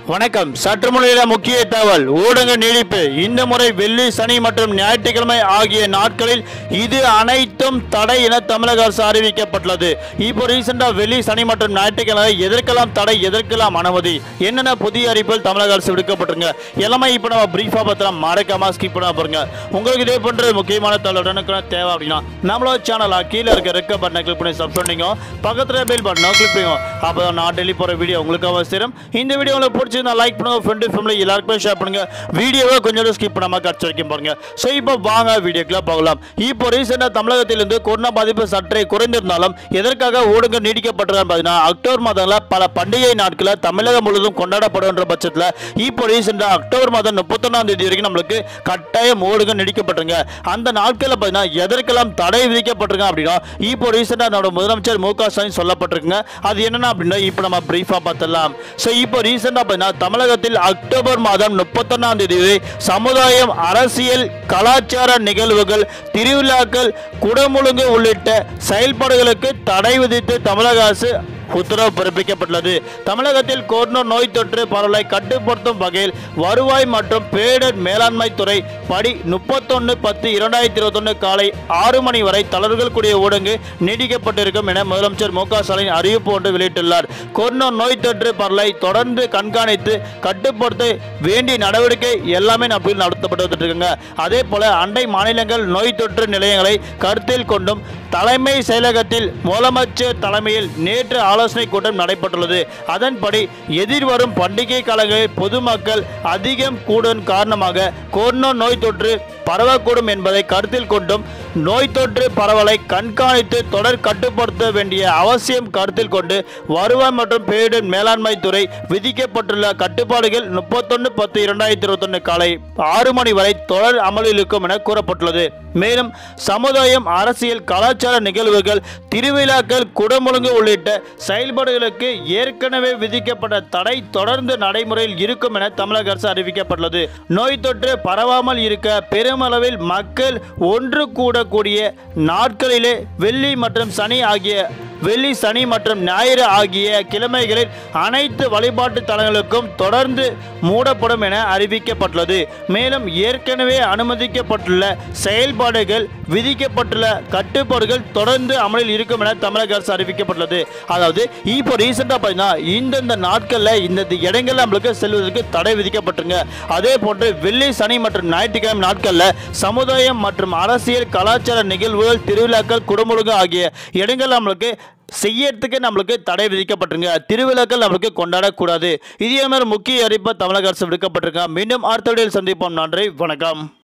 வணக்கம் சற்று முறையில முக்கிய தகவல் ஊடக நீடிப்பு இந்த முறை வெள்ளி சனி மற்றும் ஞாயிற்றுக்கிழமை ஆகிய நாட்களில் இது அனைத்தும் தடை என தமிழக அரசு அறிவிக்கப்பட்டுள்ளது இப்போ ரீசெண்டா வெள்ளி சனி மற்றும் ஞாயிற்றுக்கிழமை எதற்கெல்லாம் தடை எதற்கெல்லாம் அனுமதி என்னென்ன புதிய அறிவிப்பில் தமிழக அரசு விடுக்கப்பட்டிருங்க எல்லாமே இப்போ நம்ம பிரீஃபா பத்திரம் மறக்காம ஸ்கிப் பண்ண பாருங்க உங்களுக்கு இதே போன்ற முக்கியமான தகவல் உடனுக்குடன் தேவை அப்படின்னா நம்மளோட சேனலா கீழே இருக்க ரெக்க பட்டனை கிளிக் பண்ணி சப்ஸ்கிரைப் பண்ணிக்கோ பக்கத்துல பெல் பட்டனை கிளிக் பண்ணிக்கோ அப்போ நான் டெய்லி போற வீடியோ உங்களுக்கு அவசியம் இந்த வீடியோ உங்களுக்கு பிடிச்சிருந்தா லைக் பண்ணுங்க ஃப்ரெண்டு ஃபேமிலி எல்லாருக்குமே ஷேர் பண்ணுங்க வீடியோவை கொஞ்சம் ஸ்கிப் பண்ணாம கட்சி வரைக்கும் பாருங்க ஸோ இப்போ வாங்க வீடியோக்குள்ள போகலாம் இப்போ ரீசெண்டாக தமிழகத்திலிருந்து கொரோனா பாதிப்பு சற்றே குறைந்திருந்தாலும் எதற்காக ஊடக நீடிக்கப்பட்டிருக்கான்னு பார்த்தீங்கன்னா அக்டோபர் மாதங்களில் பல பண்டிகை நாட்களில் தமிழகம் முழுவதும் கொண்டாடப்படுகின்ற பட்சத்தில் இப்போ ரீசெண்டாக அக்டோபர் மாதம் முப்பத்தொன்னாம் தேதி வரைக்கும் நம்மளுக்கு கட்டாயம் ஊடகம் நீடிக்கப்பட்டிருங்க அந்த நாட்களில் பார்த்தீங்கன்னா எதற்கெல்லாம் தடை விதிக்கப்பட்டிருங்க அப்படின்னா இப்போ ரீசெண்டாக நம்மளோட முதலமைச்சர் மு க ஸ்டாலின் சொல்லப்பட்டிருக்குங்க அது என்னென்ன அப்படின்னா இப்போ நம்ம பிரீஃபாக பார்த்துடலாம் ஸோ இப்போ ரீசெண்டாக பார்த்தீங்கன்னா தமிழகத்தில் அக்டோபர் மாதம் முப்பத்தொன்னாம் தேதி வரை சமுதாயம் அரசியல் கலாச்சார நிகழ்வுகள் திருவிழாக்கள் குடமுழுங்கு உள்ளிட்ட செயல்பாடுகளுக்கு தடை விதித்து தமிழக அரசு உத்தரவு பிறப்பிக்கப்பட்டுள்ளது தமிழகத்தில் கொரோனா நோய் தொற்று பரவலை கட்டுப்படுத்தும் வகையில் வருவாய் மற்றும் பேரிடர் மேலாண்மை துறை படி முப்பத்தொன்று பத்து இரண்டாயிரத்தி இருபத்தொன்று காலை ஆறு மணி வரை தளர்கள் கூடிய ஊடங்கு நீடிக்கப்பட்டிருக்கும் என முதலமைச்சர் மு க ஸ்டாலின் அறிவிப்பு ஒன்று வெளியிட்டுள்ளார் கொரோனா நோய் தொற்று பரவலை தொடர்ந்து கண்காணித்து கட்டுப்படுத்த வேண்டிய நடவடிக்கை எல்லாமே நம்ம நடத்தப்பட்டு வந்துட்டு இருக்குங்க அதே போல அண்டை மாநிலங்கள் நோய் தொற்று நிலையங்களை கருத்தில் கொண்டும் தலைமை செயலகத்தில் முதலமைச்சர் தலைமையில் நேற்று ஆலோசனை கூட்டம் நடைபெற்றுள்ளது அதன்படி எதிர்வரும் பண்டிகை காலங்களில் பொதுமக்கள் அதிகம் கூடும் காரணமாக கொரோனா நோய் தொற்று பரவக்கூடும் என்பதை கருத்தில் கொண்டும் நோய் தொற்று பரவலை கண்காணித்து தொடர் கட்டுப்படுத்த வேண்டிய அவசியம் கருத்தில் கொண்டு வருவாய் மற்றும் பேரிடர் மேலாண்மை துறை விதிக்கப்பட்டுள்ள கட்டுப்பாடுகள் முப்பத்தொன்று பத்து இரண்டாயிரத்தி இருபத்தொன்று காலை ஆறு மணி வரை தொடர் அமலில் இருக்கும் என கூறப்பட்டுள்ளது மேலும் சமுதாயம் அரசியல் கலாச்சார நிகழ்வுகள் திருவிழாக்கள் குடமுழுங்கு உள்ளிட்ட செயல்பாடுகளுக்கு ஏற்கனவே விதிக்கப்பட்ட தடை தொடர்ந்து நடைமுறையில் இருக்கும் என தமிழக அரசு அறிவிக்கப்பட்டுள்ளது நோய் தொற்று பரவாமல் இருக்க பெருமளவில் மக்கள் ஒன்று கூடக்கூடிய நாட்களிலே வெள்ளி மற்றும் சனி ஆகிய வெள்ளி சனி மற்றும் ஞாயிறு ஆகிய கிழமைகளில் அனைத்து வழிபாட்டு தலங்களுக்கும் தொடர்ந்து மூடப்படும் என அறிவிக்கப்பட்டுள்ளது மேலும் ஏற்கனவே அனுமதிக்கப்பட்டுள்ள செயல்பாடுகள் விதிக்கப்பட்டுள்ள கட்டுப்பாடுகள் தொடர்ந்து அமலில் இருக்கும் என தமிழக அரசு அறிவிக்கப்பட்டுள்ளது அதாவது இப்போ ரீசெண்டாக பார்த்தீங்கன்னா இந்தந்த நாட்களில் இந்த இடங்கள்ல நம்மளுக்கு செல்வதற்கு தடை விதிக்கப்பட்டிருங்க அதே போன்று வெள்ளி சனி மற்றும் ஞாயிற்றுக்கிழமை நாட்களில் சமுதாயம் மற்றும் அரசியல் கலாச்சார நிகழ்வுகள் திருவிழாக்கள் குடமுழுகு ஆகிய இடங்கள் நம்மளுக்கு செய்யறதுக்கு நம்மளுக்கு தடை விதிக்கப்பட்டிருங்க திருவிழாக்கள் நம்மளுக்கு கொண்டாடக்கூடாது இதே மாதிரி முக்கிய அறிவிப்பை தமிழக அரசு விடுக்கப்பட்டிருக்காங்க மீண்டும் அடுத்த வீடியோவில் சந்திப்போம் நன்றி வணக்கம்